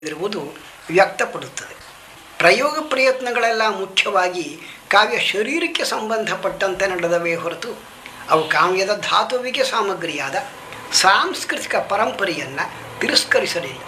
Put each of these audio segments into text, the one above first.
ಇರುವುದು ವ್ಯಕ್ತಪಡುತ್ತದೆ ಪ್ರಯೋಗ ಪ್ರಯತ್ನಗಳೆಲ್ಲ ಮುಖ್ಯವಾಗಿ ಕಾವ್ಯ ಶರೀರಕ್ಕೆ ಸಂಬಂಧಪಟ್ಟಂತೆ ನಡೆದವೇ ಹೊರತು ಅವು ಕಾವ್ಯದ ಧಾತುವಿಗೆ ಸಾಮಗ್ರಿಯಾದ ಸಾಂಸ್ಕೃತಿಕ ಪರಂಪರೆಯನ್ನು ತಿರಸ್ಕರಿಸಲಿಲ್ಲ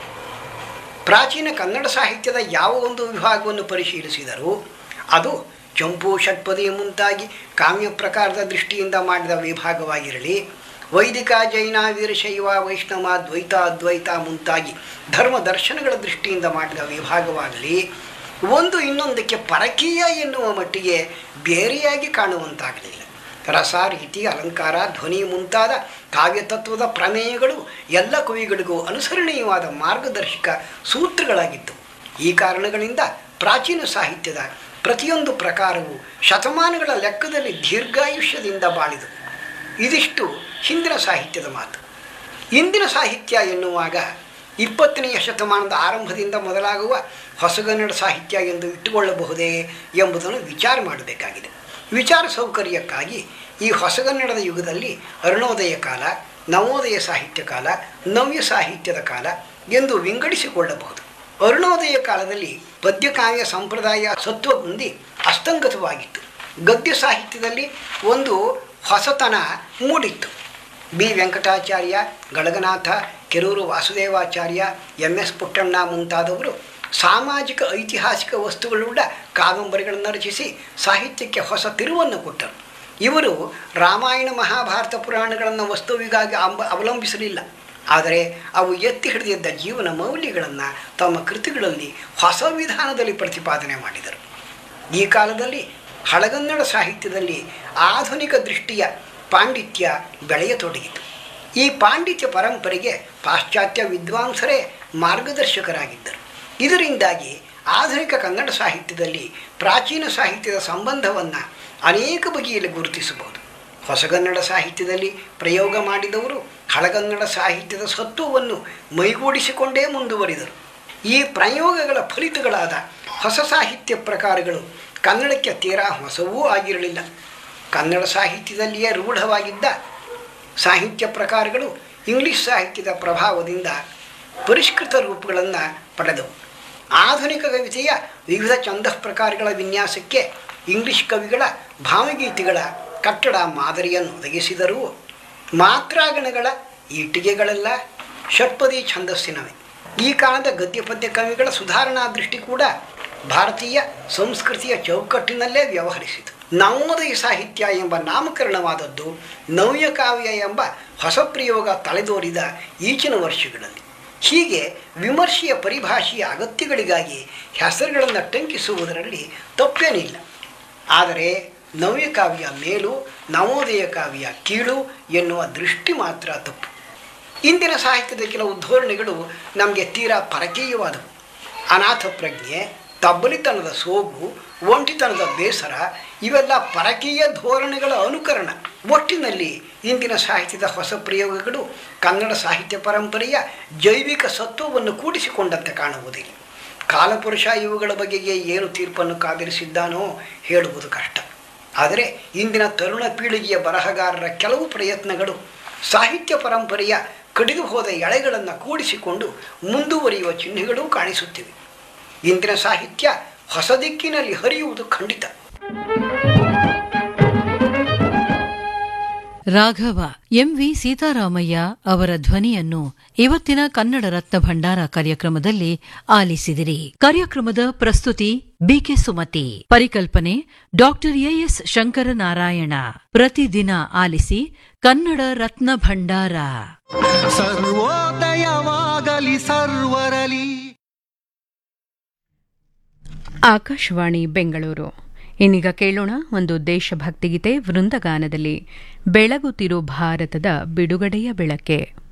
ಪ್ರಾಚೀನ ಕನ್ನಡ ಸಾಹಿತ್ಯದ ಯಾವ ಒಂದು ವಿಭಾಗವನ್ನು ಪರಿಶೀಲಿಸಿದರೂ ಅದು ಚಂಪು ಷಟ್ಪದಿ ಮುಂತಾಗಿ ಕಾವ್ಯ ಪ್ರಕಾರದ ದೃಷ್ಟಿಯಿಂದ ಮಾಡಿದ ವಿಭಾಗವಾಗಿರಲಿ ವೈದಿಕ ಜೈನ ವೀರಶೈವ ವೈಷ್ಣವ ದ್ವೈತ ಅದ್ವೈತ ಮುಂತಾಗಿ ಧರ್ಮ ದರ್ಶನಗಳ ದೃಷ್ಟಿಯಿಂದ ಮಾಡಿದ ವಿಭಾಗವಾಗಲಿ ಒಂದು ಇನ್ನೊಂದಕ್ಕೆ ಪರಕೀಯ ಎನ್ನುವ ಮಟ್ಟಿಗೆ ಬೇರೆಯಾಗಿ ಕಾಣುವಂತಾಗಲಿಲ್ಲ ರಸ ರೀತಿ ಅಲಂಕಾರ ಧ್ವನಿ ಮುಂತಾದ ಕಾವ್ಯತತ್ವದ ಪ್ರಮೇಯಗಳು ಎಲ್ಲ ಕವಿಗಳಿಗೂ ಅನುಸರಣೀಯವಾದ ಮಾರ್ಗದರ್ಶಕ ಸೂತ್ರಗಳಾಗಿದ್ದವು ಈ ಕಾರಣಗಳಿಂದ ಪ್ರಾಚೀನ ಸಾಹಿತ್ಯದ ಪ್ರತಿಯೊಂದು ಪ್ರಕಾರವು ಶತಮಾನಗಳ ಲೆಕ್ಕದಲ್ಲಿ ದೀರ್ಘಾಯುಷ್ಯದಿಂದ ಬಾಳಿದವು ಇದಿಷ್ಟು ಹಿಂದಿನ ಸಾಹಿತ್ಯದ ಮಾತು ಇಂದಿನ ಸಾಹಿತ್ಯ ಎನ್ನುವಾಗ ಇಪ್ಪತ್ತನೆಯ ಶತಮಾನದ ಆರಂಭದಿಂದ ಮೊದಲಾಗುವ ಹೊಸಗನ್ನಡ ಸಾಹಿತ್ಯ ಎಂದು ಇಟ್ಟುಕೊಳ್ಳಬಹುದೇ ಎಂಬುದನ್ನು ವಿಚಾರ ಮಾಡಬೇಕಾಗಿದೆ ವಿಚಾರ ಸೌಕರ್ಯಕ್ಕಾಗಿ ಈ ಹೊಸಗನ್ನಡದ ಯುಗದಲ್ಲಿ ಅರುಣೋದಯ ಕಾಲ ನವೋದಯ ಸಾಹಿತ್ಯ ಕಾಲ ನವ್ಯ ಸಾಹಿತ್ಯದ ಕಾಲ ಎಂದು ವಿಂಗಡಿಸಿಕೊಳ್ಳಬಹುದು ಅರುಣೋದಯ ಕಾಲದಲ್ಲಿ ಪದ್ಯಕಾವ್ಯ ಸಂಪ್ರದಾಯ ಸತ್ವ ಹೊಂದಿ ಅಸ್ತಂಗತವಾಗಿತ್ತು ಗದ್ಯ ಸಾಹಿತ್ಯದಲ್ಲಿ ಒಂದು ಹೊಸತನ ಮೂಡಿತ್ತು B Venkatacharya Galaganatha Kerur Vasudevacharya M S Puttanna ಮುಂತಾದವರು ಸಾಮಾಜಿಕ ಐತಿಹಾಸಿಕ ವಸ್ತುಗಳುಳ್ಳ ಕಾದಂಬರಿಗಳನ್ನು ರಚಿಸಿ ಸಾಹಿತ್ಯಕ್ಕೆ ಹೊಸ ತಿರುವನ್ನು ಕೊಟ್ಟರು ಇವರು ರಾಮಾಯಣ ಮಹಾಭಾರತ ಪುರಾಣಗಳನ್ನು ವಸ್ತುವಿಗಾಗಿ ಅಂಬ ಅವಲಂಬಿಸಲಿಲ್ಲ ಆದರೆ ಅವು ಎತ್ತಿ ಹಿಡಿದಿದ್ದ ಜೀವನ ಮೌಲ್ಯಗಳನ್ನು ತಮ್ಮ ಕೃತಿಗಳಲ್ಲಿ ಹೊಸ ವಿಧಾನದಲ್ಲಿ ಪ್ರತಿಪಾದನೆ ಮಾಡಿದರು ಈ ಕಾಲದಲ್ಲಿ ಹಳಗನ್ನಡ ಸಾಹಿತ್ಯದಲ್ಲಿ ಆಧುನಿಕ ದೃಷ್ಟಿಯ ಪಾಂಡಿತ್ಯ ಬೆಳೆಯತೊಡಗಿತು ಈ ಪಾಂಡಿತ್ಯ ಪರಂಪರೆಗೆ ಪಾಶ್ಚಾತ್ಯ ವಿದ್ವಾಂಸರೇ ಮಾರ್ಗದರ್ಶಕರಾಗಿದ್ದರು ಇದರಿಂದಾಗಿ ಆಧುನಿಕ ಕನ್ನಡ ಸಾಹಿತ್ಯದಲ್ಲಿ ಪ್ರಾಚೀನ ಸಾಹಿತ್ಯದ ಸಂಬಂಧವನ್ನು ಅನೇಕ ಬಗೆಯಲ್ಲಿ ಗುರುತಿಸಬಹುದು ಹೊಸಗನ್ನಡ ಸಾಹಿತ್ಯದಲ್ಲಿ ಪ್ರಯೋಗ ಮಾಡಿದವರು ಹಳಗನ್ನಡ ಸಾಹಿತ್ಯದ ಸತ್ವವನ್ನು ಮೈಗೂಡಿಸಿಕೊಂಡೇ ಮುಂದುವರಿದರು ಈ ಪ್ರಯೋಗಗಳ ಫಲಿತಗಳಾದ ಹೊಸ ಸಾಹಿತ್ಯ ಪ್ರಕಾರಗಳು ಕನ್ನಡಕ್ಕೆ ತೀರಾ ಹೊಸವೂ ಆಗಿರಲಿಲ್ಲ ಕನ್ನಡ ಸಾಹಿತ್ಯದಲ್ಲಿಯೇ ರೂಢವಾಗಿದ್ದ ಸಾಹಿತ್ಯ ಪ್ರಕಾರಗಳು ಇಂಗ್ಲಿಷ್ ಸಾಹಿತ್ಯದ ಪ್ರಭಾವದಿಂದ ಪರಿಷ್ಕೃತ ರೂಪಗಳನ್ನು ಪಡೆದವು ಆಧುನಿಕ ಕವಿತೆಯ ವಿವಿಧ ಛಂದಃ ಪ್ರಕಾರಗಳ ವಿನ್ಯಾಸಕ್ಕೆ ಇಂಗ್ಲಿಷ್ ಕವಿಗಳ ಭಾವಗೀತೆಗಳ ಕಟ್ಟಡ ಮಾದರಿಯನ್ನು ಒದಗಿಸಿದರೂ ಮಾತ್ರಾಗಣಗಳ ಇಟ್ಟಿಗೆಗಳೆಲ್ಲ ಷಟ್ಪದಿ ಛಂದಸ್ಸಿನವೆ ಈ ಕಾಲದ ಗದ್ಯ ಪದ್ಯ ಕವಿಗಳ ಸುಧಾರಣಾ ದೃಷ್ಟಿ ಕೂಡ ಭಾರತೀಯ ಸಂಸ್ಕೃತಿಯ ಚೌಕಟ್ಟಿನಲ್ಲೇ ವ್ಯವಹರಿಸಿತು ನವೋದಯ ಸಾಹಿತ್ಯ ಎಂಬ ನಾಮಕರಣವಾದದ್ದು ನವ್ಯ ಕಾವ್ಯ ಎಂಬ ಹೊಸ ಪ್ರಯೋಗ ತಲೆದೋರಿದ ಈಚಿನ ವರ್ಷಗಳಲ್ಲಿ ಹೀಗೆ ವಿಮರ್ಶೆಯ ಪರಿಭಾಷೆಯ ಅಗತ್ಯಗಳಿಗಾಗಿ ಹೆಸರುಗಳನ್ನು ಟಂಕಿಸುವುದರಲ್ಲಿ ತಪ್ಪೇನಿಲ್ಲ ಆದರೆ ನವ್ಯ ಕಾವ್ಯ ಮೇಲು ನವೋದಯ ಕಾವ್ಯ ಕೀಳು ಎನ್ನುವ ದೃಷ್ಟಿ ಮಾತ್ರ ತಪ್ಪು ಇಂದಿನ ಸಾಹಿತ್ಯದ ಕೆಲವು ಧೋರಣೆಗಳು ನಮಗೆ ತೀರಾ ಪರಕೀಯವಾದವು ಅನಾಥ ಪ್ರಜ್ಞೆ ತಬ್ಬಲಿತನದ ಸೋಗು ಒಂಟಿತನದ ಬೇಸರ ಇವೆಲ್ಲ ಪರಕೀಯ ಧೋರಣೆಗಳ ಅನುಕರಣ ಒಟ್ಟಿನಲ್ಲಿ ಇಂದಿನ ಸಾಹಿತ್ಯದ ಹೊಸ ಪ್ರಯೋಗಗಳು ಕನ್ನಡ ಸಾಹಿತ್ಯ ಪರಂಪರೆಯ ಜೈವಿಕ ಸತ್ವವನ್ನು ಕೂಡಿಸಿಕೊಂಡಂತೆ ಕಾಣುವುದಿಲ್ಲ ಕಾಲಪುರುಷ ಇವುಗಳ ಬಗೆಗೆ ಏನು ತೀರ್ಪನ್ನು ಕಾದಿರಿಸಿದ್ದಾನೋ ಹೇಳುವುದು ಕಷ್ಟ ಆದರೆ ಇಂದಿನ ತರುಣ ಪೀಳಿಗೆಯ ಬರಹಗಾರರ ಕೆಲವು ಪ್ರಯತ್ನಗಳು ಸಾಹಿತ್ಯ ಪರಂಪರೆಯ ಕಡಿದು ಹೋದ ಎಳೆಗಳನ್ನು ಕೂಡಿಸಿಕೊಂಡು ಮುಂದುವರಿಯುವ ಚಿಹ್ನೆಗಳೂ ಕಾಣಿಸುತ್ತಿವೆ ಇಂದಿನ ಸಾಹಿತ್ಯ ಹೊಸ ದಿಕ್ಕಿನಲ್ಲಿ ಹರಿಯುವುದು ಖಂಡಿತ ರಾಘವ ಎಂವಿ ಸೀತಾರಾಮಯ್ಯ ಅವರ ಧ್ವನಿಯನ್ನು ಇವತ್ತಿನ ಕನ್ನಡ ರತ್ನ ಭಂಡಾರ ಕಾರ್ಯಕ್ರಮದಲ್ಲಿ ಆಲಿಸಿದಿರಿ ಕಾರ್ಯಕ್ರಮದ ಪ್ರಸ್ತುತಿ ಬಿಕೆ ಸುಮತಿ ಪರಿಕಲ್ಪನೆ ಡಾಕ್ಟರ್ ಎಎಸ್ ಶಂಕರನಾರಾಯಣ ಪ್ರತಿದಿನ ಆಲಿಸಿ ಕನ್ನಡ ರತ್ನ ಭಂಡಾರ ಸರ್ವೋದಯವಾಗಲಿ ಸರ್ವರಲಿ ಆಕಾಶವಾಣಿ ಬೆಂಗಳೂರು ಇನ್ನೀಗ ಕೇಳೋಣ ಒಂದು ದೇಶಭಕ್ತಿಗೀತೆ ವೃಂದಗಾನದಲ್ಲಿ ಬೆಳಗುತ್ತಿರು ಭಾರತದ ಬಿಡುಗಡೆಯ ಬೆಳಕೆ